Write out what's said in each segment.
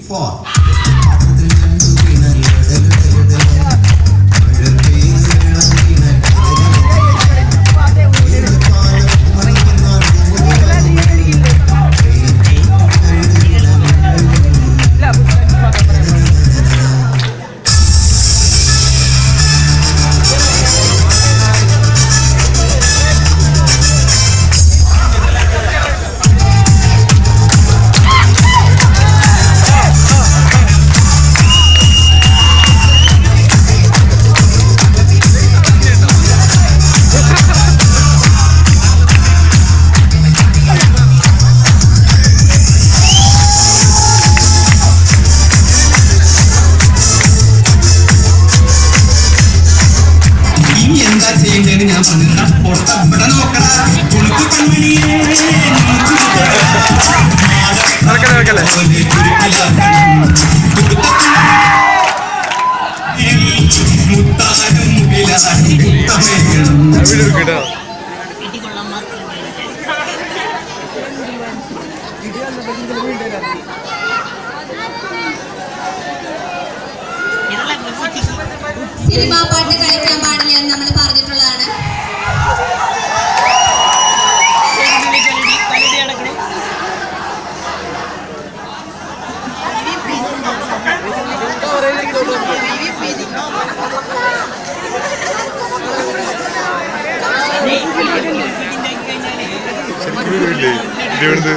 four ഇനി എന്താ ചെയ്യേണ്ടതെന്ന് ഞാൻ പറഞ്ഞില്ല പൊട്ട ഇവിടെ നോക്കടാ തുണക്ക് കൺമണിയേ നടക്കല്ലേ നടക്കല്ലേ മുത്താനും മുകിലാനും മുത്തമേക്കണം വീഡിയോ എടുക്കട്ടോ സിനിമാ പാട്ട് കളിക്കാൻ പാടില്ല എന്ന് നമ്മൾ പറഞ്ഞിട്ടുള്ളതാണ് ശരിക്കും വീഡിയോ ഇല്ലേ വീഡിയോ എടുത്ത്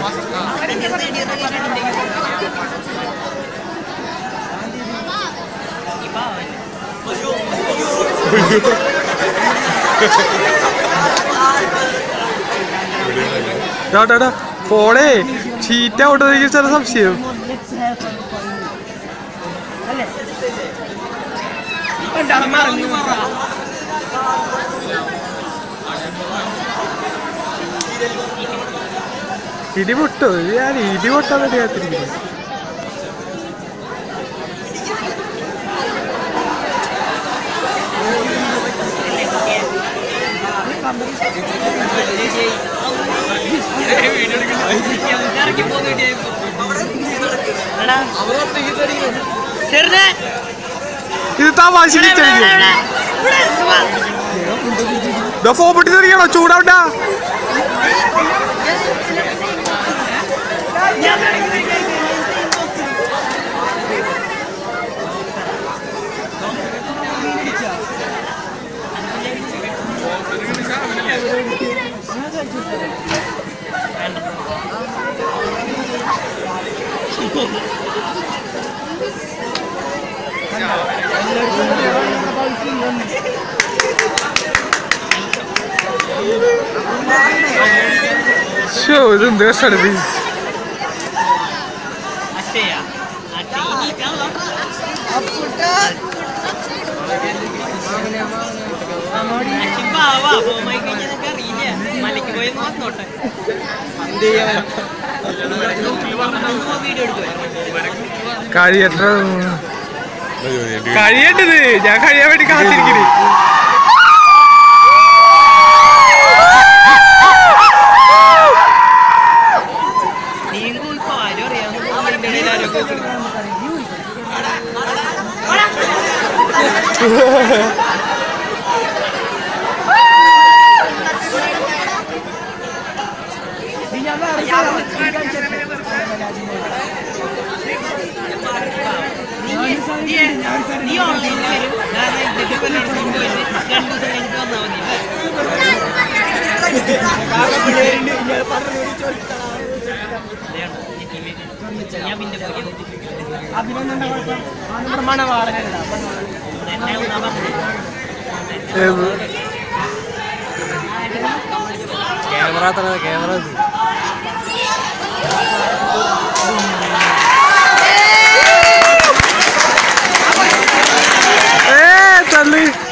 ടാടാ ഫോണേ ചീറ്റ ഔട്ടായിരിക്കും ചില സംശയം ഇടി പൊട്ടോ ഞാൻ ഇടി പൊട്ടാൻ വേണ്ടി കാത്തിരിക്കുന്നു ചെറുത് ഇത് തമാശ ഫോൺ പൊട്ടി തെറിയണോ ചൂടാവണ്ട ഷോ ഇതെന്ത് കഷ്ടാണ് ഇത് അട്ടയാ അട്ട ഇനിയിട്ടാണല്ലോ അച്ഛൻ പാവാ പോയി കഴിഞ്ഞാൽ നിനക്ക് അറിയില്ല മലയ്ക്ക് പോയി നോക്കോട്ടെ വീഡിയോ എടുത്തു കഴിയട്ട കഴിയേണ്ടത് ഞാൻ കഴിയാൻ വേണ്ടി കാത്തിരിക്കണേ നീങ്ങും ഇപ്പൊ ആരും അറിയാവുന്ന ആരും നീ ഓൺലൈനിൽ വരും ഞാൻ ഇതിന്റെ കൊല്ലം കൊണ്ടുപോയിട്ട് രണ്ടു ദിവസം കഴിഞ്ഞിട്ട് വന്നാൽ മതി ഞാൻ പിന്നെ പോയി എന്നെ ഒന്നാ പറഞ്ഞത് ക്യാമറ ക്യാമറ ഏ തള്ളി